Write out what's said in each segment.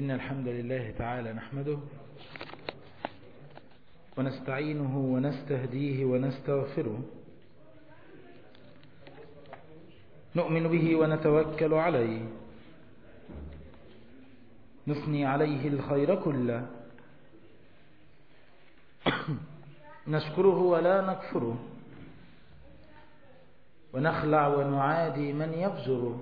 إن الحمد لله تعالى نحمده ونستعينه ونستهديه ونستغفره نؤمن به ونتوكل عليه نثني عليه الخير كله نشكره ولا نكفره ونخلع ونعادي من يفجره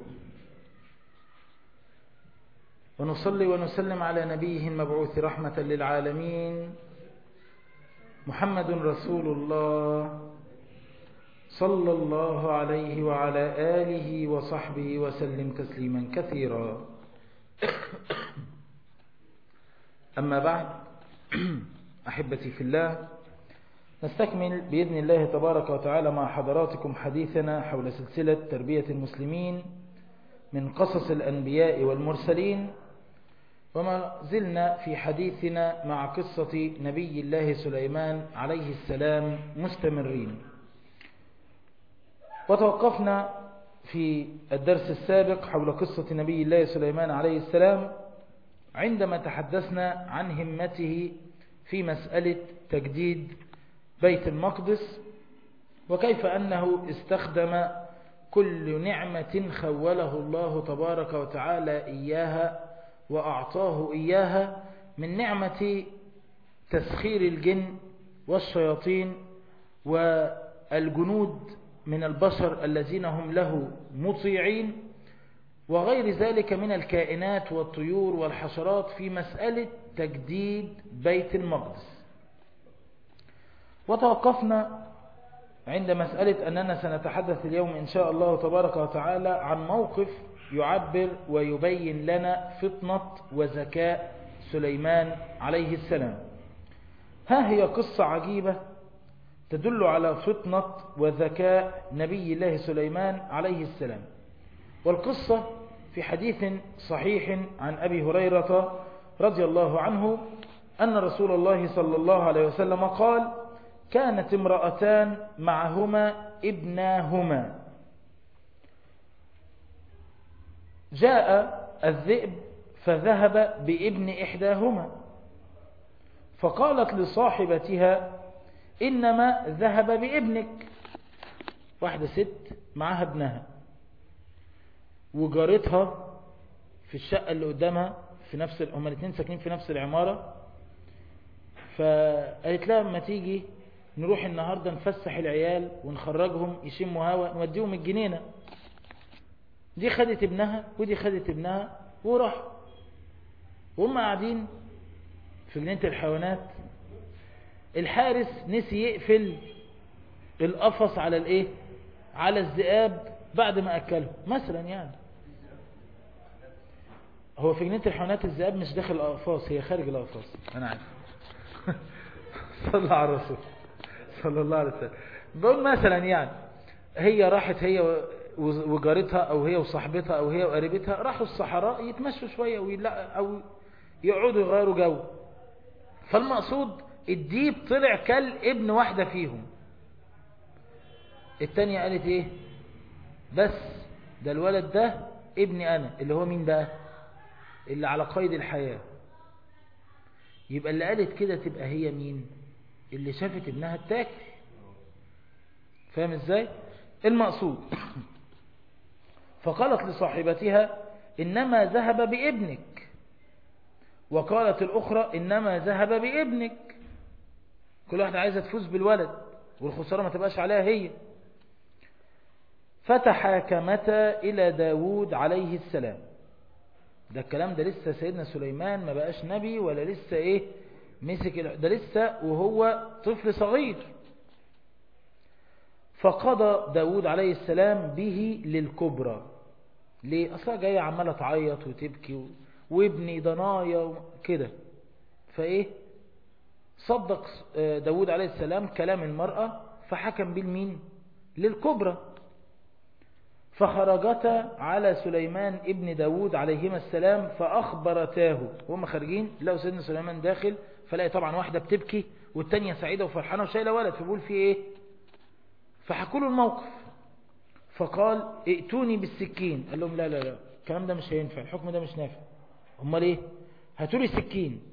ونصلي ونسلم على نبيه المبعوث رحمة للعالمين محمد رسول الله صلى الله عليه وعلى آله وصحبه وسلم تسليما كثيرا أما بعد أحبتي في الله نستكمل بإذن الله تبارك وتعالى مع حضراتكم حديثنا حول سلسلة تربية المسلمين من قصص الأنبياء والمرسلين وما زلنا في حديثنا مع قصة نبي الله سليمان عليه السلام مستمرين وتوقفنا في الدرس السابق حول قصة نبي الله سليمان عليه السلام عندما تحدثنا عن همته في مسألة تجديد بيت المقدس وكيف أنه استخدم كل نعمة خوله الله تبارك وتعالى إياها وأعطاه إياها من نعمة تسخير الجن والشياطين والجنود من البشر الذين هم له مطيعين وغير ذلك من الكائنات والطيور والحشرات في مسألة تجديد بيت المقدس وتوقفنا عند مسألة أننا سنتحدث اليوم إن شاء الله تبارك وتعالى عن موقف يعبر ويبين لنا فطنة وذكاء سليمان عليه السلام ها هي قصة عجيبة تدل على فطنة وذكاء نبي الله سليمان عليه السلام والقصة في حديث صحيح عن أبي هريرة رضي الله عنه أن رسول الله صلى الله عليه وسلم قال كانت امرأتان معهما ابناهما جاء الذئب فذهب بابن إحداهما فقالت لصاحبتها إنما ذهب بابنك واحدة ست معها ابنها وجارتها في الشقة اللي قدامها في نفس هما الاثنين ساكنين في نفس العمارة فقالت لها لما تيجي نروح النهاردة نفسح العيال ونخرجهم يشموا هوا نوديهم الجنينة دي خدت ابنها ودي خدت ابنها وراح وهم قاعدين في جنينة الحيوانات الحارس نسي يقفل القفص على الايه على الذئاب بعد ما اكله مثلا يعني هو في جنينة الحيوانات الذئاب مش داخل القفص هي خارج القفص انا عارف صلى على الرسول صلى الله عليه وسلم بقول مثلا يعني هي راحت هي وجارتها او هي وصاحبتها او هي وقريبتها راحوا الصحراء يتمشوا شوية ويلا او يقعدوا يغيروا جو فالمقصود الديب طلع كل ابن واحدة فيهم التانية قالت ايه بس ده الولد ده ابني انا اللي هو مين بقى اللي على قيد الحياة يبقى اللي قالت كده تبقى هي مين اللي شافت ابنها التاكل فاهم ازاي المقصود فقالت لصاحبتها إنما ذهب بابنك وقالت الأخرى إنما ذهب بابنك كل واحدة عايزة تفوز بالولد والخسارة ما تبقاش عليها هي فتحاكمتا إلى داود عليه السلام ده الكلام ده لسه سيدنا سليمان ما بقاش نبي ولا لسه ايه مسك ده لسه وهو طفل صغير فقضى داود عليه السلام به للكبرى ليه أصلا جاية عمالة تعيط وتبكي و... وابني ضنايا كده فإيه صدق داود عليه السلام كلام المرأة فحكم بالمين للكبرى فخرجتا على سليمان ابن داود عليهما السلام فأخبرتاه وهم خارجين لقوا سيدنا سليمان داخل فلاقي طبعا واحدة بتبكي والتانية سعيدة وفرحانة وشايلة ولد فبقول في ايه فحكوا له الموقف فقال ائتوني بالسكين قال لهم لا لا لا الكلام ده مش هينفع الحكم ده مش نافع امال ايه هاتولي سكين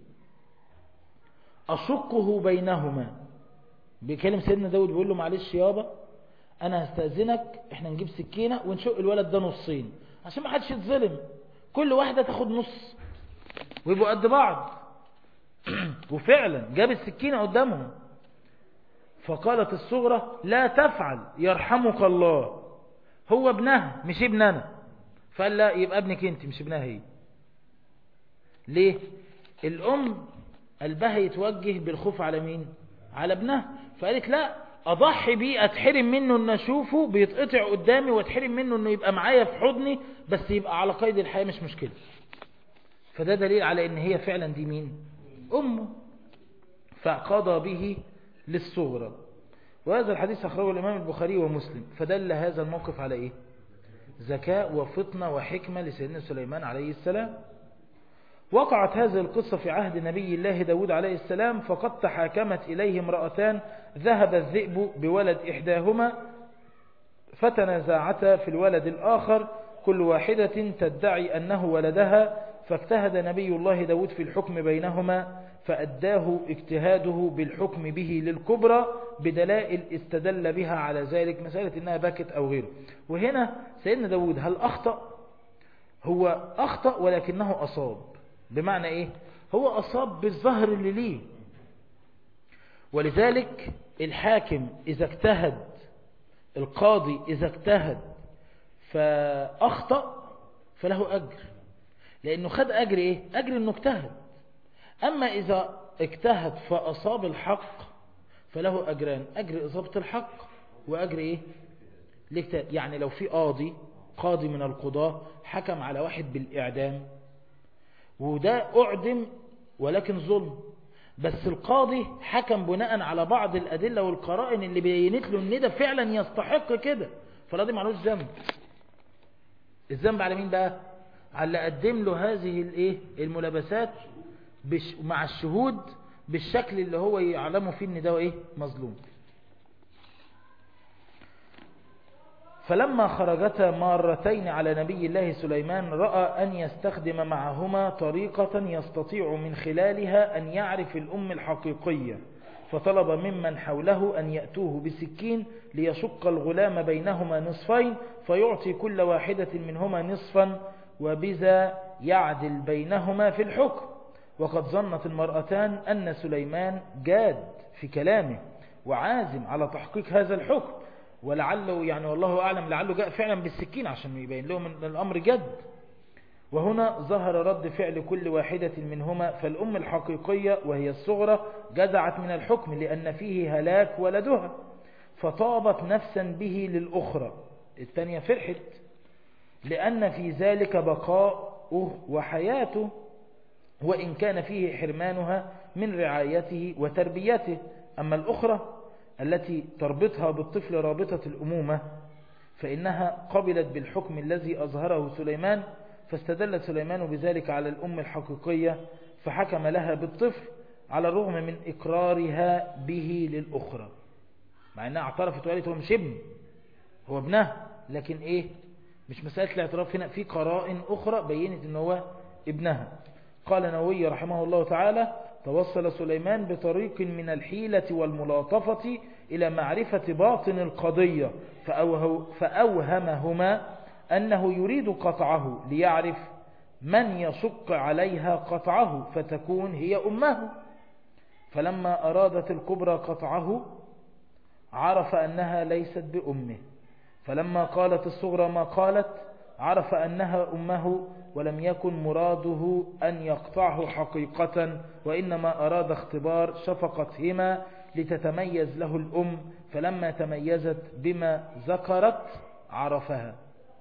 أشقه بينهما بيكلم سيدنا داود بيقول له معلش يابا أنا هستأذنك احنا نجيب سكينة ونشق الولد ده نصين عشان ما حدش يتظلم كل واحدة تاخد نص ويبقوا قد بعض وفعلا جاب السكينة قدامهم فقالت الصغرى لا تفعل يرحمك الله هو ابنها مش ابننا فقال لا يبقى ابنك انت مش ابنها هي ليه الام قلبها يتوجه بالخوف على مين على ابنها فقالت لا اضحي بيه اتحرم منه ان اشوفه بيتقطع قدامي واتحرم منه انه يبقى معايا في حضني بس يبقى على قيد الحياة مش مشكلة فده دليل على ان هي فعلا دي مين امه فقضى به للصغرى وهذا الحديث أخرجه الإمام البخاري ومسلم فدل هذا الموقف على إيه ذكاء وفطنة وحكمة لسيدنا سليمان عليه السلام وقعت هذه القصة في عهد نبي الله داود عليه السلام فقد تحاكمت إليه امرأتان ذهب الذئب بولد إحداهما فتنازعتا في الولد الآخر كل واحدة تدعي أنه ولدها فاجتهد نبي الله داود في الحكم بينهما فأداه اجتهاده بالحكم به للكبرى بدلائل استدل بها على ذلك مسألة إنها بكت أو غيره وهنا سيدنا داود هل أخطأ هو أخطأ ولكنه أصاب بمعنى إيه هو أصاب بالظهر اللي ليه ولذلك الحاكم إذا اجتهد القاضي إذا اجتهد فأخطأ فله أجر لأنه خد أجر إيه أجر أنه اجتهد أما إذا اجتهد فأصاب الحق فله أجران أجر إصابة الحق وأجر إيه الاجتهاد يعني لو في قاضي قاضي من القضاة حكم على واحد بالإعدام وده أعدم ولكن ظلم بس القاضي حكم بناء على بعض الأدلة والقرائن اللي بينت له ان ده فعلا يستحق كده فالقاضي معلوش ذنب الذنب على مين بقى على اللي قدم له هذه الايه الملابسات بش مع الشهود بالشكل اللي هو يعلمه فيه ان ده ايه مظلوم فلما خرجتا مارتين على نبي الله سليمان رأى أن يستخدم معهما طريقة يستطيع من خلالها أن يعرف الأم الحقيقية فطلب ممن حوله أن يأتوه بسكين ليشق الغلام بينهما نصفين فيعطي كل واحدة منهما نصفا وبذا يعدل بينهما في الحكم وقد ظنت المرأتان أن سليمان جاد في كلامه وعازم على تحقيق هذا الحكم ولعله يعني والله أعلم لعله جاء فعلا بالسكين عشان يبين لهم أن الأمر جد وهنا ظهر رد فعل كل واحدة منهما فالأم الحقيقية وهي الصغرى جزعت من الحكم لأن فيه هلاك ولدها فطابت نفسا به للأخرى الثانية فرحت لأن في ذلك بقاؤه وحياته وإن كان فيه حرمانها من رعايته وتربيته أما الأخرى التي تربطها بالطفل رابطة الأمومة فإنها قبلت بالحكم الذي أظهره سليمان فاستدل سليمان بذلك على الأم الحقيقية فحكم لها بالطفل على الرغم من إقرارها به للأخرى مع أنها اعترفت وقالت هو مش ابن هو ابنها لكن إيه مش مسألة الاعتراف هنا في قرائن أخرى بينت أنه هو ابنها قال نووي رحمه الله تعالى توصل سليمان بطريق من الحيلة والملاطفة إلى معرفة باطن القضية فأوهمهما أنه يريد قطعه ليعرف من يشق عليها قطعه فتكون هي أمه فلما أرادت الكبرى قطعه عرف أنها ليست بأمه فلما قالت الصغرى ما قالت عرف أنها أمه ولم يكن مراده أن يقطعه حقيقة وإنما أراد اختبار شفقتهما لتتميز له الأم فلما تميزت بما ذكرت عرفها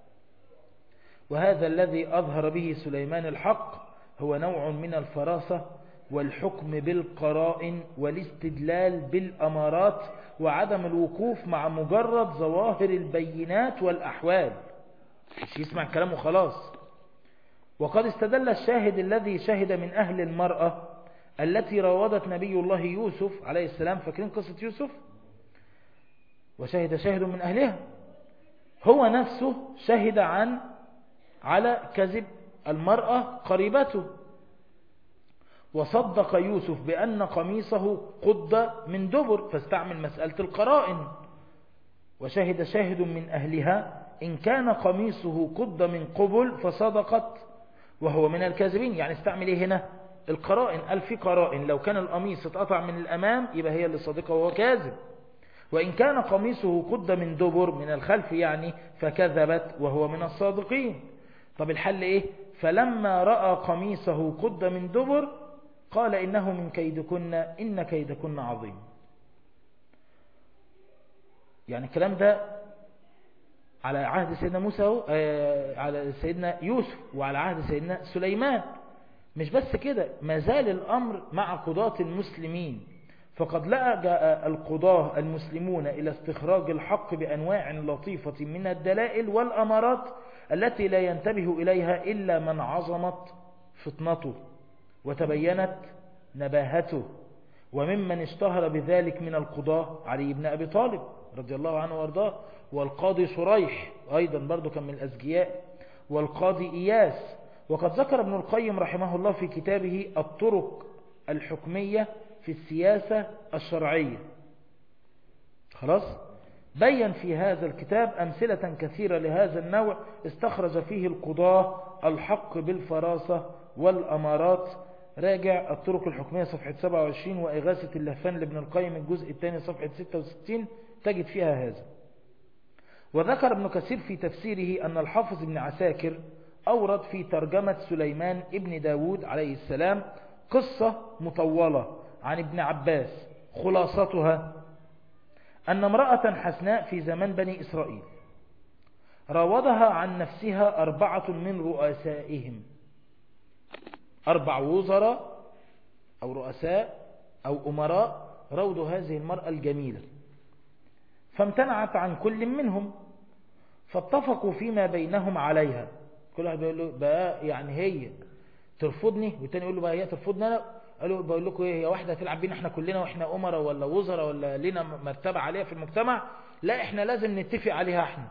وهذا الذي أظهر به سليمان الحق هو نوع من الفراسة والحكم بالقرائن والاستدلال بالأمارات وعدم الوقوف مع مجرد ظواهر البينات والأحوال مش يسمع كلامه خلاص وقد استدل الشاهد الذي شهد من أهل المرأة التي راودت نبي الله يوسف عليه السلام فاكرين قصة يوسف وشهد شاهد من أهلها هو نفسه شهد عن على كذب المرأة قريبته وصدق يوسف بأن قميصه قد من دبر فاستعمل مسألة القرائن وشهد شاهد من أهلها إن كان قميصه قد من قبل فصدقت وهو من الكاذبين يعني استعمل إيه هنا القرائن قال في قرائن لو كان القميص اتقطع من الأمام يبقى هي اللي صادقة وهو كاذب وإن كان قميصه قد من دبر من الخلف يعني فكذبت وهو من الصادقين طب الحل إيه فلما رأى قميصه قد من دبر قال إنه من كيدكن إن كيدكن عظيم يعني الكلام ده على عهد سيدنا موسى على سيدنا يوسف وعلى عهد سيدنا سليمان مش بس كده ما زال الأمر مع قضاة المسلمين فقد لجأ القضاة المسلمون إلى استخراج الحق بأنواع لطيفة من الدلائل والأمارات التي لا ينتبه إليها إلا من عظمت فطنته وتبينت نباهته وممن اشتهر بذلك من القضاة علي بن أبي طالب رضي الله عنه وارضاه والقاضي شريح أيضا برضو كان من الأزجياء والقاضي إياس وقد ذكر ابن القيم رحمه الله في كتابه الطرق الحكمية في السياسة الشرعية خلاص بين في هذا الكتاب أمثلة كثيرة لهذا النوع استخرج فيه القضاة الحق بالفراسة والأمارات راجع الطرق الحكمية صفحة 27 وإغاثة اللهفان لابن القيم الجزء الثاني صفحة 66 تجد فيها هذا وذكر ابن كثير في تفسيره أن الحافظ ابن عساكر أورد في ترجمة سليمان ابن داود عليه السلام قصة مطولة عن ابن عباس خلاصتها أن امرأة حسناء في زمان بني إسرائيل راودها عن نفسها أربعة من رؤسائهم أربع وزراء أو رؤساء أو أمراء راودوا هذه المرأة الجميلة فامتنعت عن كل منهم فاتفقوا فيما بينهم عليها كل واحد بيقول له بقى يعني هي ترفضني والتاني يقول له بقى هي ترفضني انا قالوا بقول لكم ايه هي واحده هتلعب بينا احنا كلنا واحنا امراء ولا وزراء ولا لنا مرتبه عليها في المجتمع لا احنا لازم نتفق عليها احنا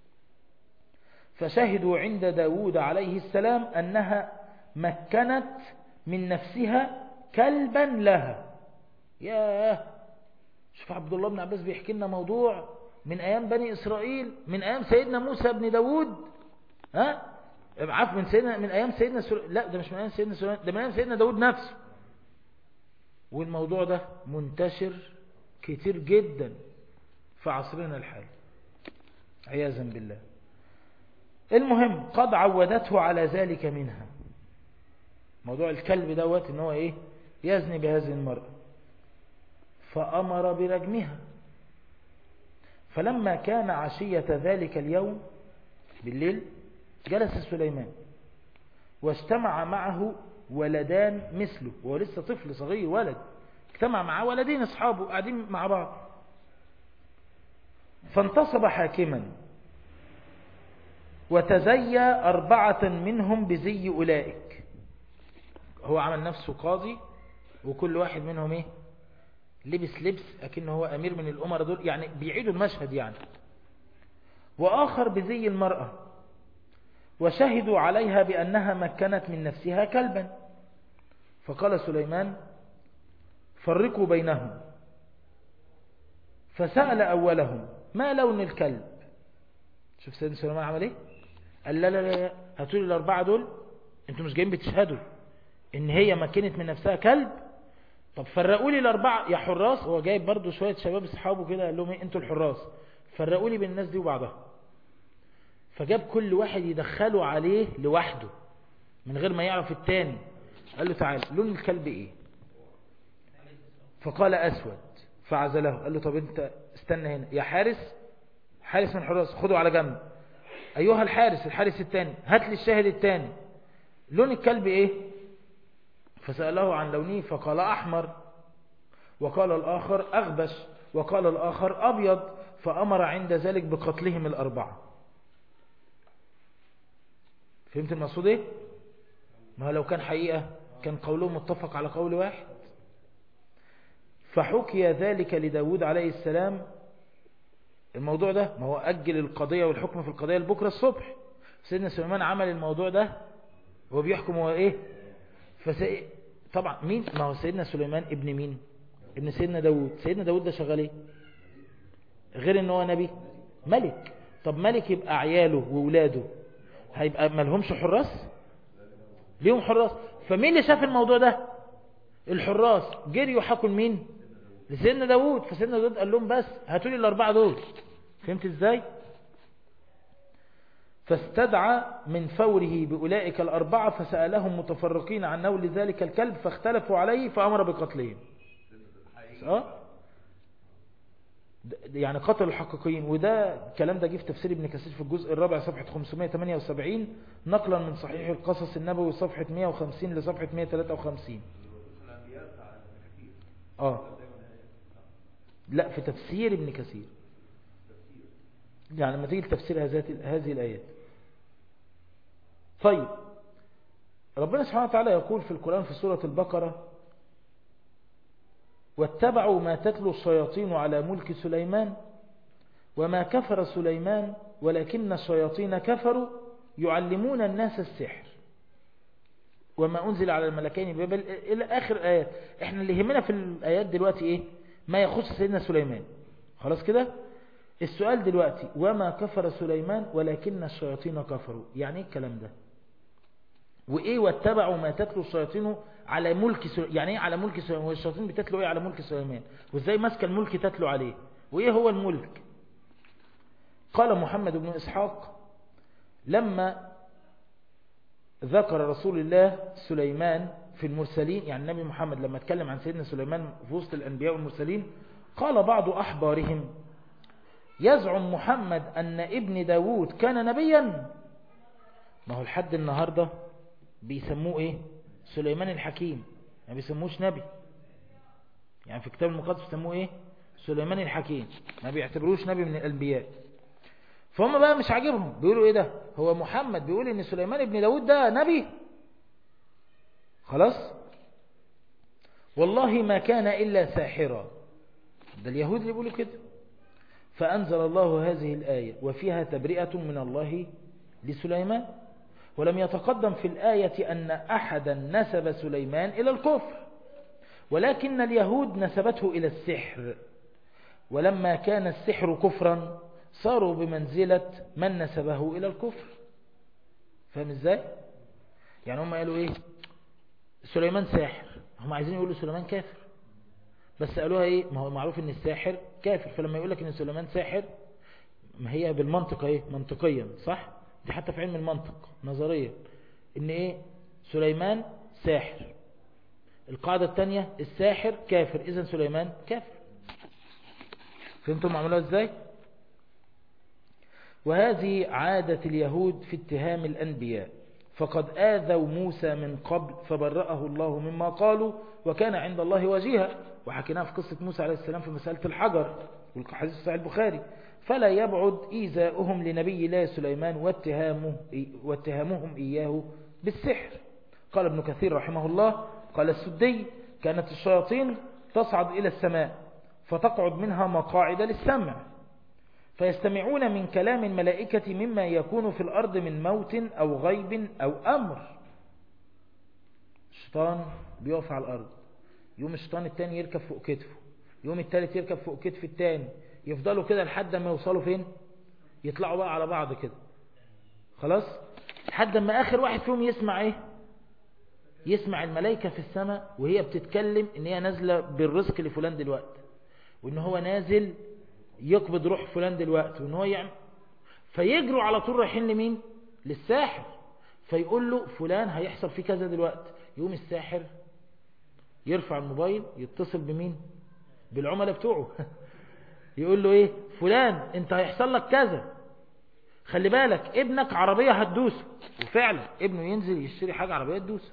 فشهدوا عند داود عليه السلام انها مكنت من نفسها كلبا لها ياه شوف عبد الله بن عباس بيحكي لنا موضوع من ايام بني اسرائيل من ايام سيدنا موسى بن داود ها عارف من سيدنا من ايام سيدنا سر... لا ده مش من ايام سيدنا سليمان ده من ايام سيدنا داود نفسه والموضوع ده منتشر كتير جدا في عصرنا الحالي عياذا بالله المهم قد عودته على ذلك منها موضوع الكلب دوت ان هو ايه يزني بهذه المرأة فأمر برجمها فلما كان عشية ذلك اليوم بالليل جلس سليمان واجتمع معه ولدان مثله وهو لسه طفل صغير ولد اجتمع معه ولدين اصحابه قاعدين مع بعض فانتصب حاكما وتزيى أربعة منهم بزي أولئك هو عمل نفسه قاضي وكل واحد منهم ايه لبس لبس أكنه هو أمير من الأمر دول يعني بيعيدوا المشهد يعني وآخر بزي المرأة وشهدوا عليها بأنها مكنت من نفسها كلبا فقال سليمان فرقوا بينهم فسأل أولهم ما لون الكلب شوف سيدنا سليمان عمل ايه قال لا لا لا هاتوا لي الأربعة دول انتوا مش جايين بتشهدوا ان هي مكنت من نفسها كلب طب فرقوا لي الأربعة يا حراس هو جايب برضو شوية شباب اصحابه كده قال لهم ايه انتوا الحراس فرقوا لي بين الناس دي وبعضها فجاب كل واحد يدخله عليه لوحده من غير ما يعرف التاني قال له تعال لون الكلب ايه فقال اسود فعزله قال له طب انت استنى هنا يا حارس حارس من حراس خده على جنب ايها الحارس الحارس التاني هات لي الشاهد التاني لون الكلب ايه فسأله عن لونه فقال احمر وقال الاخر اغبش وقال الاخر ابيض فامر عند ذلك بقتلهم الاربعه فهمت المقصود ايه ما لو كان حقيقة كان قوله متفق على قول واحد فحكي ذلك لداود عليه السلام الموضوع ده ما هو أجل القضية والحكم في القضية لبكرة الصبح سيدنا سليمان عمل الموضوع ده وهو بيحكم هو ايه طبعا مين ما هو سيدنا سليمان ابن مين ابن سيدنا داود سيدنا داود ده شغال ايه غير ان هو نبي ملك طب ملك يبقى عياله وولاده هيبقى مالهمش حراس ليهم حراس فمين اللي شاف الموضوع ده الحراس جريوا حكوا مين لسيدنا داود فسيدنا داود قال لهم بس هاتوا لي الاربعه دول فهمت ازاي فاستدعى من فوره بأولئك الأربعة فسألهم متفرقين عن نول ذلك الكلب فاختلفوا عليه فأمر بقتلهم أه؟ يعني قتل الحقيقيين وده الكلام ده جه في تفسير ابن كثير في الجزء الرابع صفحة 578 نقلا من صحيح القصص النبوي صفحة 150 لصفحة 153 اه لا في تفسير ابن كثير يعني لما تيجي تفسير هذه الآيات طيب ربنا سبحانه وتعالى يقول في القرآن في سورة البقرة واتبعوا ما تتلو الشياطين على ملك سليمان وما كفر سليمان ولكن الشياطين كفروا يعلمون الناس السحر وما أنزل على الملكين ببابل إلى آخر آيات إحنا اللي يهمنا في الآيات دلوقتي إيه ما يخص سيدنا سليمان خلاص كده السؤال دلوقتي وما كفر سليمان ولكن الشياطين كفروا يعني ايه الكلام ده وايه واتبعوا ما تتلو الشياطين على ملك سليمان يعني ايه على ملك سليمان والشياطين بتتلو ايه على ملك سليمان وازاي ماسكه الملك تتلو عليه وايه هو الملك قال محمد بن اسحاق لما ذكر رسول الله سليمان في المرسلين يعني النبي محمد لما اتكلم عن سيدنا سليمان في وسط الانبياء والمرسلين قال بعض احبارهم يزعم محمد أن ابن داود كان نبيا ما هو لحد النهاردة بيسموه ايه سليمان الحكيم ما بيسموش نبي يعني في كتاب المقدس بيسموه ايه سليمان الحكيم ما بيعتبروش نبي من الأنبياء فهم بقى مش عاجبهم بيقولوا ايه ده هو محمد بيقول ان سليمان ابن داود ده نبي خلاص والله ما كان إلا ساحرا ده اليهود اللي بيقولوا كده فأنزل الله هذه الآية وفيها تبرئة من الله لسليمان ولم يتقدم في الآية أن أحدا نسب سليمان إلى الكفر ولكن اليهود نسبته إلى السحر ولما كان السحر كفرا صاروا بمنزلة من نسبه إلى الكفر فاهم ازاي يعني هم قالوا ايه سليمان ساحر هم عايزين يقولوا سليمان كافر بس قالوها ايه ما هو معروف ان الساحر كافر فلما يقول لك ان سليمان ساحر ما هي بالمنطق ايه منطقيا صح دي حتى في علم المنطق نظريا ان ايه سليمان ساحر القاعدة الثانية الساحر كافر اذا سليمان كافر فهمتم عملوها ازاي وهذه عادة اليهود في اتهام الأنبياء فقد آذوا موسى من قبل فبرأه الله مما قالوا وكان عند الله وجيها وحكيناها في قصة موسى عليه السلام في مسألة الحجر والحديث صحيح البخاري فلا يبعد إيذاؤهم لنبي الله سليمان واتهامه واتهامهم إياه بالسحر قال ابن كثير رحمه الله قال السدي كانت الشياطين تصعد إلى السماء فتقعد منها مقاعد للسمع فيستمعون من كلام الملائكة مما يكون في الأرض من موت أو غيب أو أمر الشيطان بيقف على الأرض يوم الشيطان التاني يركب فوق كتفه يوم التالت يركب فوق كتف التاني يفضلوا كده لحد ما يوصلوا فين يطلعوا بقى على بعض كده خلاص لحد ما آخر واحد فيهم يسمع ايه يسمع الملائكة في السماء وهي بتتكلم ان هي نازلة بالرزق لفلان دلوقتي وان هو نازل يقبض روح فلان دلوقتي وان هو يعمل فيجروا على طول رايحين لمين للساحر فيقول له فلان هيحصل فيه كذا دلوقتي يقوم الساحر يرفع الموبايل يتصل بمين بالعملاء بتوعه يقول له ايه فلان انت هيحصل لك كذا خلي بالك ابنك عربية هتدوسه وفعلا ابنه ينزل يشتري حاجة عربية تدوسه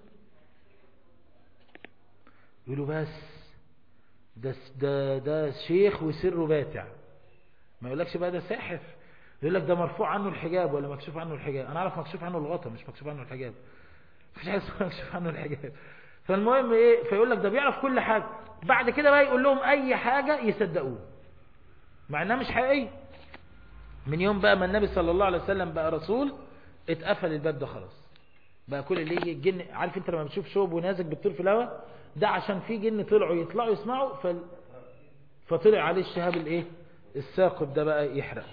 يقول له بس ده ده ده شيخ وسره باتع ما يقولكش بقى ده ساحر يقول لك ده مرفوع عنه الحجاب ولا مكشوف عنه الحجاب انا اعرف مكشوف عنه الغطا مش مكشوف عنه الحجاب مفيش حاجه اسمها مكشوف عنه الحجاب فالمهم ايه فيقول لك ده بيعرف كل حاجه بعد كده بقى يقول لهم اي حاجه يصدقوه مع انها مش حقيقيه من يوم بقى ما النبي صلى الله عليه وسلم بقى رسول اتقفل الباب ده خلاص بقى كل اللي يجي الجن عارف انت لما بتشوف شوب ونازك بتطير في الهواء ده عشان في جن طلعوا يطلعوا يسمعوا ف... فطلع عليه الشهاب الايه الساقب ده بقى يحرق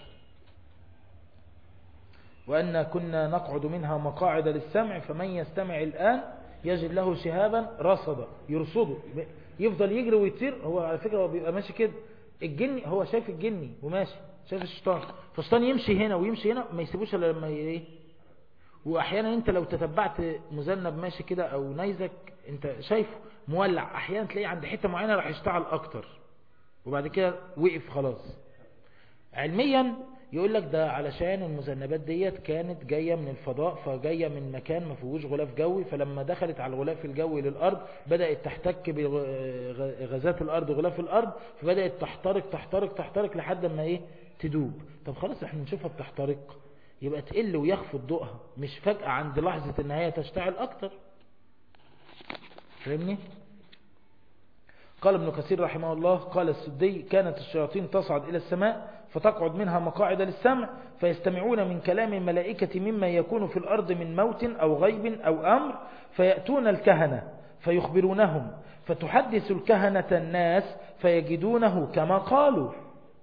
وأن كنا نقعد منها مقاعد للسمع فمن يستمع الآن يجد له شهابا رصدا يرصده يفضل يجري ويطير هو على فكرة هو بيبقى ماشي كده الجني هو شايف الجني وماشي شايف الشيطان فالشيطان يمشي هنا ويمشي هنا ما يسيبوش الا لما ايه واحيانا انت لو تتبعت مذنب ماشي كده او نيزك انت شايفه مولع احيانا تلاقيه عند حته معينه راح يشتعل اكتر وبعد كده وقف خلاص علميا يقول لك ده علشان المذنبات ديت كانت جاية من الفضاء فجاية من مكان ما فيهوش غلاف جوي فلما دخلت على الغلاف الجوي للأرض بدأت تحتك بغازات الأرض غلاف الأرض فبدأت تحترق تحترق تحترق لحد ما ايه تدوب طب خلاص احنا نشوفها بتحترق يبقى تقل ويخفض ضوءها مش فجأة عند لحظة النهاية تشتعل أكتر فاهمني قال ابن كثير رحمه الله قال السدي كانت الشياطين تصعد إلى السماء فتقعد منها مقاعد للسمع فيستمعون من كلام الملائكة مما يكون في الأرض من موت أو غيب أو أمر فيأتون الكهنة فيخبرونهم فتحدث الكهنة الناس فيجدونه كما قالوا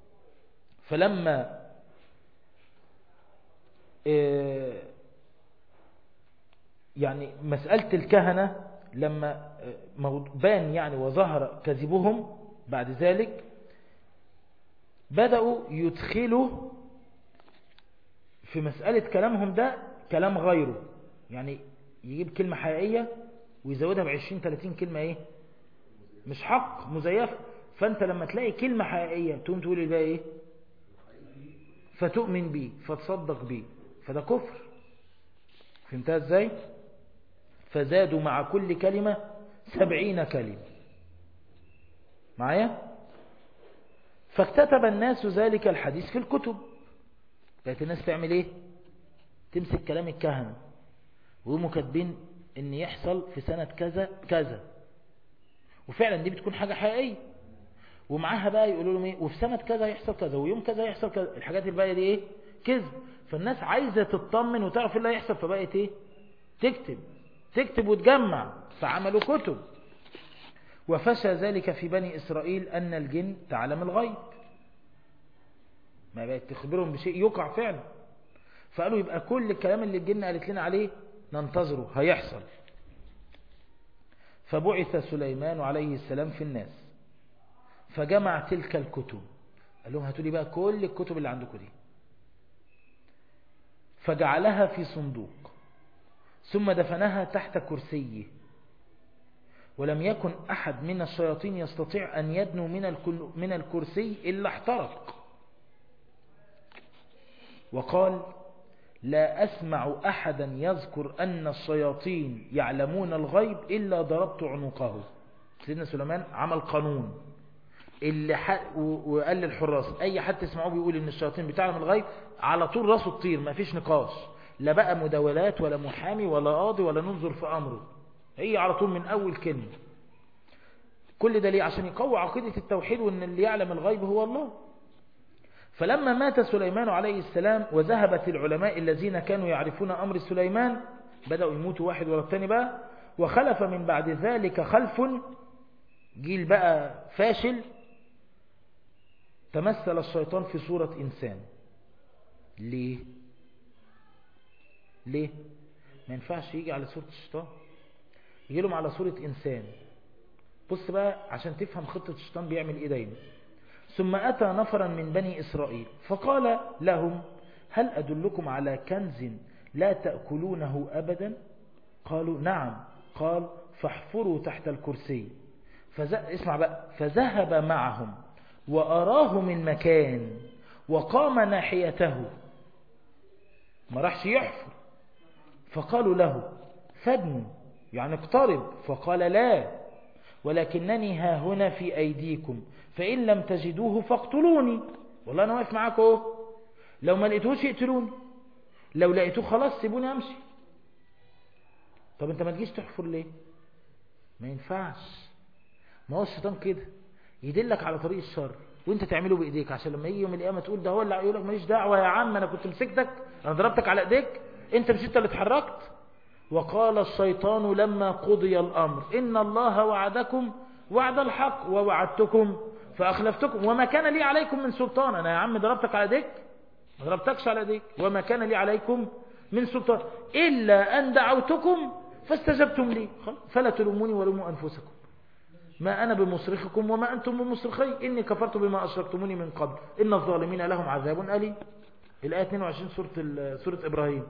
فلما يعني مسألة الكهنة لما بان يعني وظهر كذبهم بعد ذلك بدأوا يدخلوا في مسألة كلامهم ده كلام غيره يعني يجيب كلمة حقيقية ويزودها بعشرين تلاتين كلمة ايه مش حق مزيفة فانت لما تلاقي كلمة حقيقية تقوم تقول بقى ايه فتؤمن بيه فتصدق بيه فده كفر فهمتها ازاي فزادوا مع كل كلمة سبعين كلمة معايا فاكتتب الناس ذلك الحديث في الكتب بقت الناس تعمل ايه تمسك كلام الكهنة ويقوموا كاتبين ان يحصل في سنة كذا كذا وفعلا دي بتكون حاجة حقيقية ومعاها بقى يقولوا لهم ايه وفي سنة كذا يحصل كذا ويوم كذا يحصل كذا الحاجات الباقية دي ايه كذب فالناس عايزة تطمن وتعرف اللي هيحصل فبقت ايه تكتب تكتب وتجمع فعملوا كتب وفشى ذلك في بني إسرائيل أن الجن تعلم الغيب ما بقت تخبرهم بشيء يقع فعلا فقالوا يبقى كل الكلام اللي الجن قالت لنا عليه ننتظره هيحصل فبعث سليمان عليه السلام في الناس فجمع تلك الكتب قال لهم هاتوا لي بقى كل الكتب اللي عندكم دي فجعلها في صندوق ثم دفنها تحت كرسيه ولم يكن أحد من الشياطين يستطيع أن يدنو من من الكرسي إلا احترق وقال لا أسمع أحدا يذكر أن الشياطين يعلمون الغيب إلا ضربت عنقه سيدنا سليمان عمل قانون اللي حق وقال للحراس أي حد تسمعوه بيقول إن الشياطين بتعلم الغيب على طول راسه تطير ما فيش نقاش لا بقى مداولات ولا محامي ولا قاضي ولا ننظر في أمره هي على طول من أول كلمة كل ده ليه عشان يقوي عقيدة التوحيد وأن اللي يعلم الغيب هو الله فلما مات سليمان عليه السلام وذهبت العلماء الذين كانوا يعرفون أمر سليمان بدأوا يموتوا واحد ورا الثاني بقى وخلف من بعد ذلك خلف جيل بقى فاشل تمثل الشيطان في صورة إنسان ليه ليه ما ينفعش يجي على صورة الشيطان يجي لهم على صورة إنسان بص بقى عشان تفهم خطة الشيطان بيعمل إيه دايما ثم أتى نفرا من بني إسرائيل فقال لهم هل أدلكم على كنز لا تأكلونه أبدا قالوا نعم قال فاحفروا تحت الكرسي فز... اسمع بقى فذهب معهم وأراه من مكان وقام ناحيته ما راحش يحفر فقالوا له فادنوا يعني اقترب فقال لا ولكنني ها هنا في أيديكم فإن لم تجدوه فاقتلوني والله أنا واقف معاكم اهو لو ما لقيتوش اقتلوني لو لقيتوه خلاص سيبوني أمشي طب انت ما تجيش تحفر ليه ما ينفعش ما هو الشيطان كده يدلك على طريق الشر وانت تعمله بايديك عشان لما يجي يوم القيامه تقول ده هو اللي يقول لك ماليش دعوه يا عم انا كنت مسكتك انا ضربتك على ايديك انت مش انت اللي اتحركت وقال الشيطان لما قضي الأمر إن الله وعدكم وعد الحق ووعدتكم فأخلفتكم وما كان لي عليكم من سلطان أنا يا عم ضربتك على ديك ما ضربتكش على ديك وما كان لي عليكم من سلطان إلا أن دعوتكم فاستجبتم لي فلا تلوموني ولوموا أنفسكم ما أنا بمصرخكم وما أنتم بمصرخي إني كفرت بما أشركتموني من قبل إن الظالمين لهم عذاب أليم الآية 22 سورة, سورة إبراهيم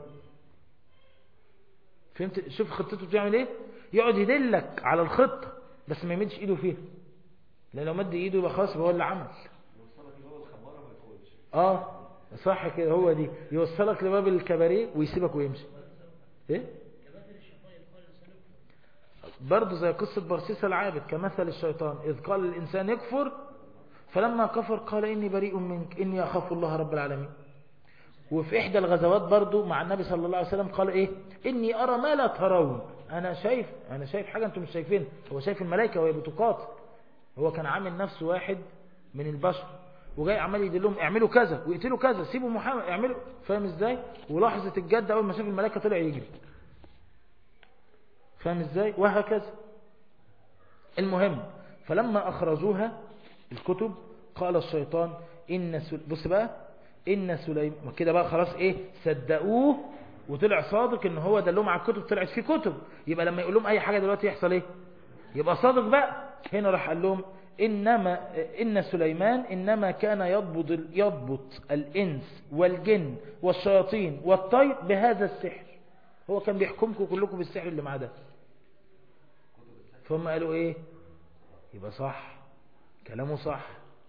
فهمت شوف خطته بتعمل ايه يقعد يدلك على الخطة بس ما يمدش ايده فيها لان لو مد ايده يبقى خلاص هو اللي عمل اه صح كده هو دي يوصلك لباب الكباريه ويسيبك ويمشي ايه برضه زي قصة برسيس العابد كمثل الشيطان إذ قال الإنسان يكفر فلما كفر قال إني بريء منك إني أخاف الله رب العالمين وفي إحدى الغزوات برضو مع النبي صلى الله عليه وسلم قال إيه إني أرى ما لا ترون أنا شايف أنا شايف حاجة أنتم مش شايفين هو شايف الملائكة وهي بتقاتل هو كان عامل نفسه واحد من البشر وجاي عمال يدلهم اعملوا كذا ويقتلوا كذا سيبوا محمد اعملوا فاهم ازاي ولحظة الجد أول ما شاف الملائكة طلع يجري فاهم ازاي وهكذا المهم فلما أخرجوها الكتب قال الشيطان إن سل... بص بقى إن سليمان كده بقى خلاص إيه صدقوه وطلع صادق إن هو دلهم على الكتب طلعت في كتب يبقى لما يقول لهم أي حاجة دلوقتي يحصل إيه يبقى صادق بقى هنا راح قال لهم إنما إن سليمان إنما كان يضبط يضبط الإنس والجن والشياطين والطير بهذا السحر هو كان بيحكمكم كلكم بالسحر اللي معاه ده فهم قالوا إيه يبقى صح كلامه صح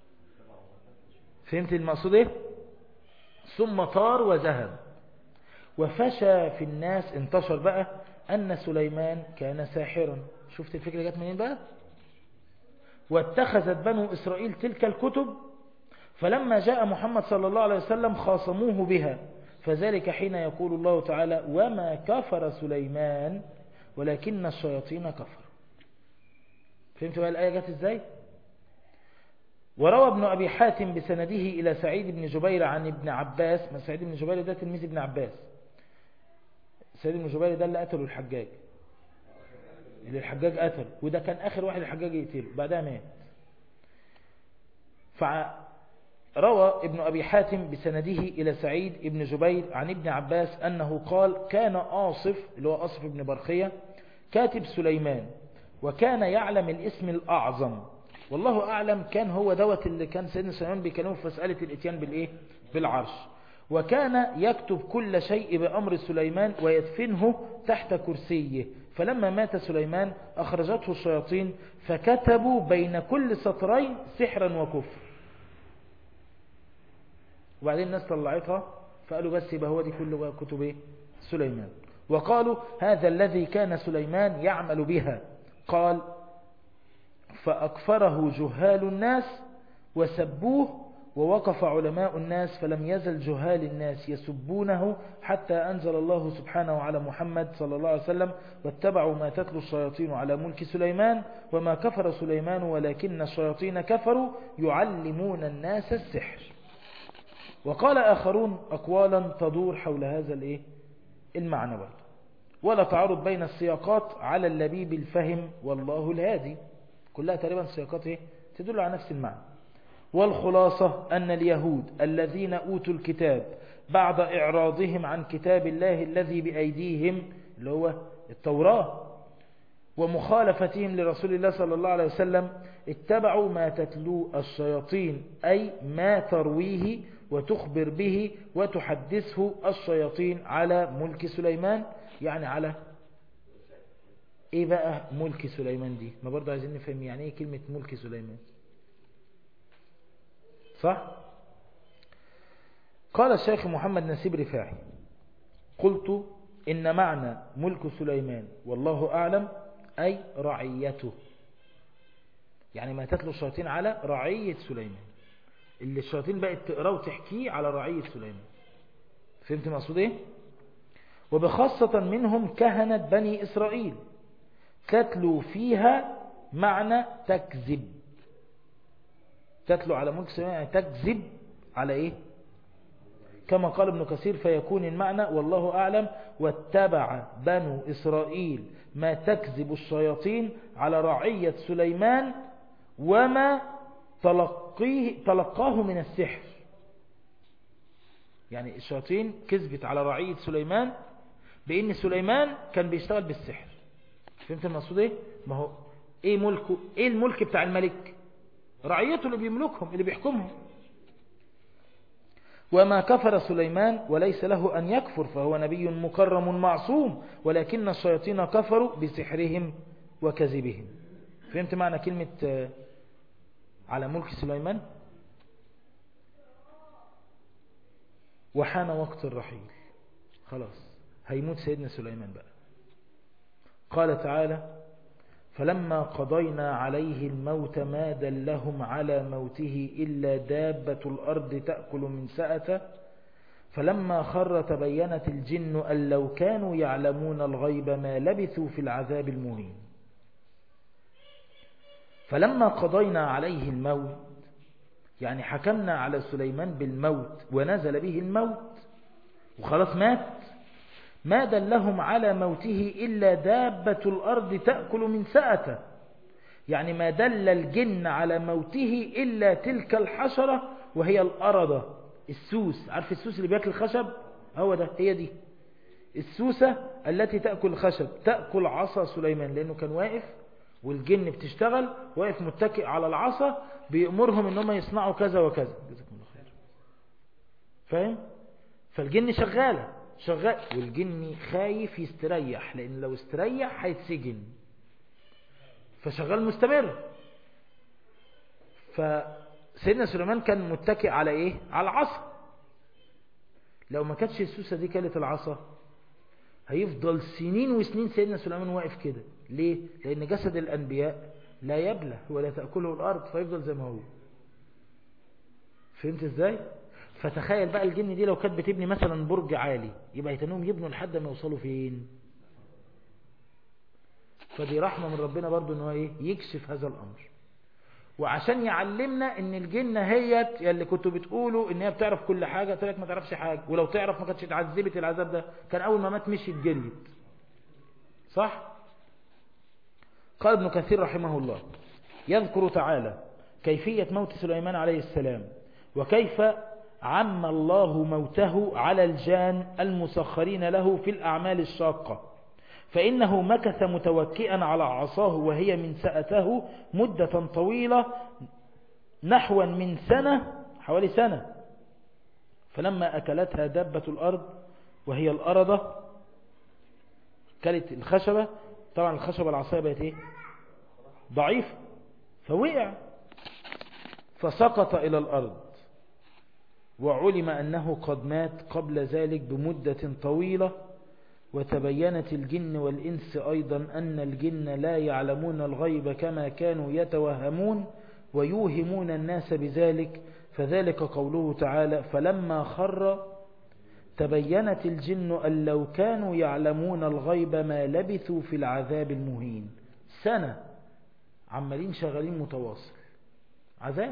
فهمت المقصود ايه ثم طار وذهب وفشى في الناس انتشر بقى أن سليمان كان ساحرا شفت الفكرة جت منين بقى واتخذت بنو إسرائيل تلك الكتب فلما جاء محمد صلى الله عليه وسلم خاصموه بها فذلك حين يقول الله تعالى وما كفر سليمان ولكن الشياطين كفر فهمت بقى الآية جت ازاي وروى ابن أبي حاتم بسنده إلى سعيد بن جبير عن ابن عباس ما سعيد بن جبير ده تلميذ ابن عباس سعيد بن جبير ده اللي قتله الحجاج اللي الحجاج قتل وده كان آخر واحد الحجاج يقتله بعدها مات فروى ابن أبي حاتم بسنده إلى سعيد بن جبير عن ابن عباس أنه قال كان آصف اللي هو آصف بن برخية كاتب سليمان وكان يعلم الاسم الأعظم والله أعلم كان هو دوت اللي كان سيدنا سليمان بيكلمه في مسألة الاتيان بالإيه؟ بالعرش وكان يكتب كل شيء بأمر سليمان ويدفنه تحت كرسيه فلما مات سليمان أخرجته الشياطين فكتبوا بين كل سطرين سحرا وكفر وبعدين الناس طلعتها فقالوا بس يبقى هو دي كل كتب إيه؟ سليمان وقالوا هذا الذي كان سليمان يعمل بها قال فأكفره جهال الناس وسبوه ووقف علماء الناس فلم يزل جهال الناس يسبونه حتى أنزل الله سبحانه على محمد صلى الله عليه وسلم واتبعوا ما تتلو الشياطين على ملك سليمان وما كفر سليمان ولكن الشياطين كفروا يعلمون الناس السحر وقال آخرون أقوالا تدور حول هذا الإيه؟ المعنى برضه ولا تعارض بين السياقات على اللبيب الفهم والله الهادي كلها تقريبا سياقات إيه؟ تدل على نفس المعنى والخلاصة أن اليهود الذين أوتوا الكتاب بعد إعراضهم عن كتاب الله الذي بأيديهم اللي هو التوراة ومخالفتهم لرسول الله صلى الله عليه وسلم اتبعوا ما تتلو الشياطين أي ما ترويه وتخبر به وتحدثه الشياطين على ملك سليمان يعني على ايه بقى ملك سليمان دي ما برضه عايزين نفهم يعني ايه كلمة ملك سليمان صح قال الشيخ محمد نسيب رفاعي قلت إن معنى ملك سليمان والله أعلم أي رعيته يعني ما تتلو الشياطين على رعية سليمان اللي الشياطين بقت تقرأ وتحكيه على رعية سليمان فهمت مقصود ايه وبخاصة منهم كهنة بني إسرائيل تتلو فيها معنى تكذب تتلو على ملك سليمان يعني تكذب على ايه كما قال ابن كثير فيكون المعنى والله أعلم واتبع بنو إسرائيل ما تكذب الشياطين على رعية سليمان وما تلقيه تلقاه من السحر يعني الشياطين كذبت على رعية سليمان بأن سليمان كان بيشتغل بالسحر فهمت المقصود ايه ما هو ايه ملكه ايه الملك بتاع الملك رعيته اللي بيملكهم اللي بيحكمهم وما كفر سليمان وليس له أن يكفر فهو نبي مكرم معصوم ولكن الشياطين كفروا بسحرهم وكذبهم فهمت معنى كلمة على ملك سليمان وحان وقت الرحيل خلاص هيموت سيدنا سليمان بقى قال تعالى فلما قضينا عليه الموت ما دلهم على موته إلا دابة الأرض تأكل من سأته فلما خر تبينت الجن أن لو كانوا يعلمون الغيب ما لبثوا في العذاب المهين فلما قضينا عليه الموت يعني حكمنا على سليمان بالموت ونزل به الموت وخلاص مات ما دلهم على موته إلا دابة الأرض تأكل من سأته يعني ما دل الجن على موته إلا تلك الحشرة وهي الأرضة السوس عارف السوس اللي بيأكل الخشب هو ده هي دي السوسة التي تأكل الخشب تأكل عصا سليمان لأنه كان واقف والجن بتشتغل واقف متكئ على العصا بيأمرهم انهم يصنعوا كذا وكذا جزاكم الله خير فاهم فالجن شغالة شغال والجن خايف يستريح لان لو استريح هيتسجن فشغال مستمر فسيدنا سليمان كان متكئ على ايه على العصا لو ما كانتش السوسة دي كانت العصا هيفضل سنين وسنين سيدنا سليمان واقف كده ليه لان جسد الانبياء لا يبلى ولا تأكله الارض فيفضل زي ما هو فهمت ازاي فتخيل بقى الجن دي لو كانت بتبني مثلا برج عالي يبقى يتنوم يبنوا لحد ما يوصلوا فين فدي رحمة من ربنا برضو ان هو ايه يكشف هذا الامر وعشان يعلمنا ان الجنة هي اللي كنتوا بتقولوا ان هي بتعرف كل حاجة طلعت ما تعرفش حاجة ولو تعرف ما كانتش اتعذبت العذاب ده كان اول ما مات مشي اتجلد صح قال ابن كثير رحمه الله يذكر تعالى كيفية موت سليمان عليه السلام وكيف عم الله موته على الجان المسخرين له في الأعمال الشاقة فإنه مكث متوكئا على عصاه وهي من سأته مدة طويلة نحو من سنة حوالي سنة فلما أكلتها دابة الأرض وهي الأرضة كلت الخشبة طبعا الخشبة العصاية بقت ايه ضعيفة فوقع فسقط إلى الأرض وعلم أنه قد مات قبل ذلك بمدة طويلة وتبينت الجن والإنس أيضا أن الجن لا يعلمون الغيب كما كانوا يتوهمون ويوهمون الناس بذلك فذلك قوله تعالى فلما خر تبينت الجن أن لو كانوا يعلمون الغيب ما لبثوا في العذاب المهين سنة عمالين شغالين متواصل عذاب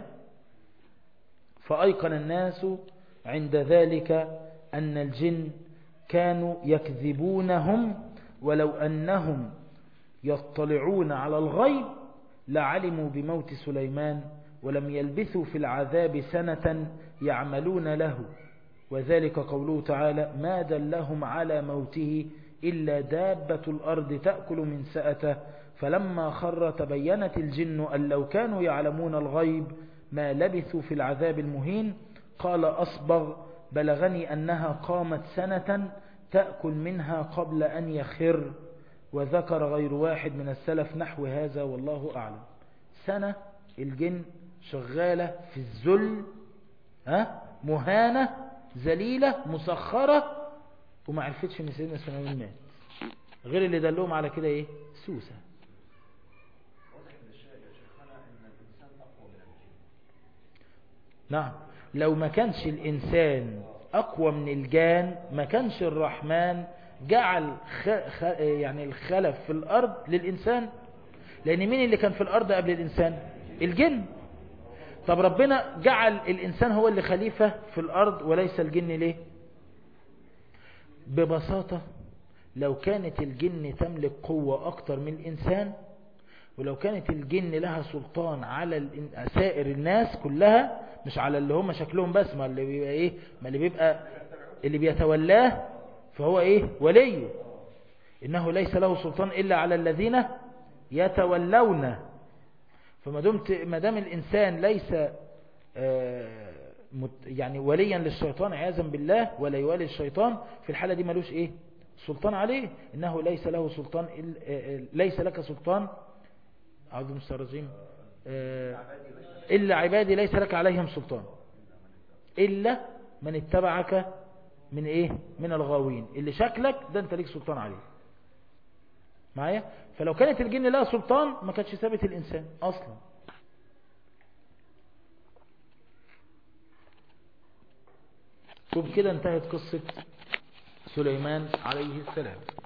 فأيقن الناس عند ذلك أن الجن كانوا يكذبونهم ولو أنهم يطلعون على الغيب لعلموا بموت سليمان ولم يلبثوا في العذاب سنة يعملون له وذلك قوله تعالى ما دلهم على موته إلا دابة الأرض تأكل من سأته فلما خر تبينت الجن أن لو كانوا يعلمون الغيب ما لبثوا في العذاب المهين قال أصبغ بلغني أنها قامت سنة تأكل منها قبل أن يخر وذكر غير واحد من السلف نحو هذا والله أعلم سنة الجن شغالة في الذل ها مهانة ذليلة مسخرة وما عرفتش ان سيدنا سليمان مات غير اللي دلهم على كده ايه سوسة نعم لو ما كانش الإنسان أقوى من الجان ما كانش الرحمن جعل خ... خ... يعني الخلف في الأرض للإنسان لأن مين اللي كان في الأرض قبل الإنسان الجن طب ربنا جعل الإنسان هو اللي خليفة في الأرض وليس الجن ليه ببساطة لو كانت الجن تملك قوة أكتر من الإنسان ولو كانت الجن لها سلطان على سائر الناس كلها مش على اللي هم شكلهم بس ما اللي بيبقى ايه ما اللي بيبقى اللي بيتولاه فهو ايه وليه انه ليس له سلطان الا على الذين يتولون فما دمت ما دام الانسان ليس يعني وليا للشيطان عياذا بالله ولا يوالي الشيطان في الحالة دي ملوش ايه سلطان عليه انه ليس له سلطان ليس لك سلطان أعوذ من الرجيم إلا عبادي ليس لك عليهم سلطان إلا من اتبعك من إيه من الغاوين اللي شكلك ده أنت ليك سلطان عليه معايا فلو كانت الجن لها سلطان ما كانتش ثابت الإنسان أصلا وبكده انتهت قصة سليمان عليه السلام